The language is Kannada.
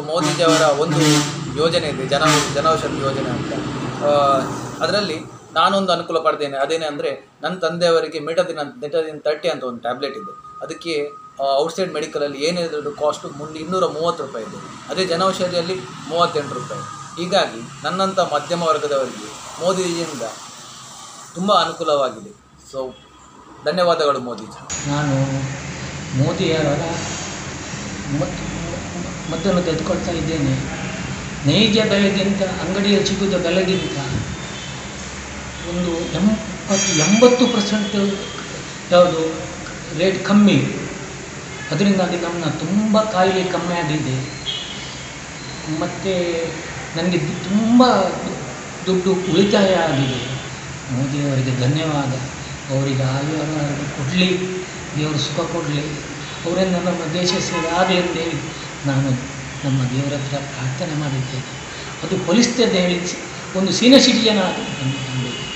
ಮೋದಿಜಿಯವರ ಒಂದು ಯೋಜನೆ ಇದೆ ಜನ ಜನೌಷಧಿ ಯೋಜನೆ ಅಂತ ಅದರಲ್ಲಿ ನಾನೊಂದು ಅನುಕೂಲ ಪಡ್ತೇನೆ ಅದೇನೆ ಅಂದರೆ ನನ್ನ ತಂದೆಯವರಿಗೆ ಮೆಟದಿನ ಮೆಟದಿನ್ ತರ್ಟಿ ಅಂತ ಒಂದು ಟ್ಯಾಬ್ಲೆಟ್ ಇದೆ ಅದಕ್ಕೆ ಔಟ್ಸೈಡ್ ಮೆಡಿಕಲಲ್ಲಿ ಏನಿದ್ರು ಕಾಸ್ಟು ಮುಂದೆ ಇನ್ನೂರ ಮೂವತ್ತು ರೂಪಾಯಿ ಇದೆ ಅದೇ ಜನೌಷಧಿಯಲ್ಲಿ ಮೂವತ್ತೆಂಟು ರೂಪಾಯಿ ಹೀಗಾಗಿ ನನ್ನಂಥ ಮಧ್ಯಮ ವರ್ಗದವರಿಗೆ ಮೋದಿಜಿಯಿಂದ ತುಂಬ ಅನುಕೂಲವಾಗಿದೆ ಸೊ ಧನ್ಯವಾದಗಳು ಮೋದಿಜಿ ನಾನು ಮೋದಿಯವರ ಮದ್ದು ಮದ್ದನ್ನು ತೆಗೆದುಕೊಳ್ತಾ ಇದ್ದೇನೆ ನೈಜ ಬೆಲೆಗಿಂತ ಅಂಗಡಿಯಲ್ಲಿ ಸಿಗುವ ಬೆಲೆಗಿಂತ ಒಂದು ಎಂಬತ್ತು ಎಂಬತ್ತು ಪರ್ಸೆಂಟ್ ಯಾವುದು ರೇಟ್ ಕಮ್ಮಿ ಅದರಿಂದಾಗಿ ನಮ್ಮ ತುಂಬ ಕಾಯಿಲೆ ಕಮ್ಮಿ ಆಗಿದೆ ಮತ್ತು ನನಗೆ ತುಂಬ ದುಡ್ಡು ಉಳಿತಾಯ ಆಗಿದೆ ಮೋದಿಯವರಿಗೆ ಧನ್ಯವಾದ ಅವರಿಗೆ ಆಯುರ್ವೇದ ಕೊಡಲಿ ದೇವರು ಸುಖ ಕೊಡಲಿ ಅವರಿಂದ ನಮ್ಮ ದೇಶ ಸೇವೆ ಆಗಲಿ ಅಂತೇಳಿ ನಾನು ನಮ್ಮ ದೇವರ ಹತ್ರ ಪ್ರಾರ್ಥನೆ ಮಾಡಿದ್ದೇನೆ ಅದು ಫಲಿಸ್ತದೆ ಹೇಳಿ ಒಂದು ಸೀನಿಯರ್ ಸಿಟಿಜನ್ ಆಗಿ ನನ್ನ ತಂದೆ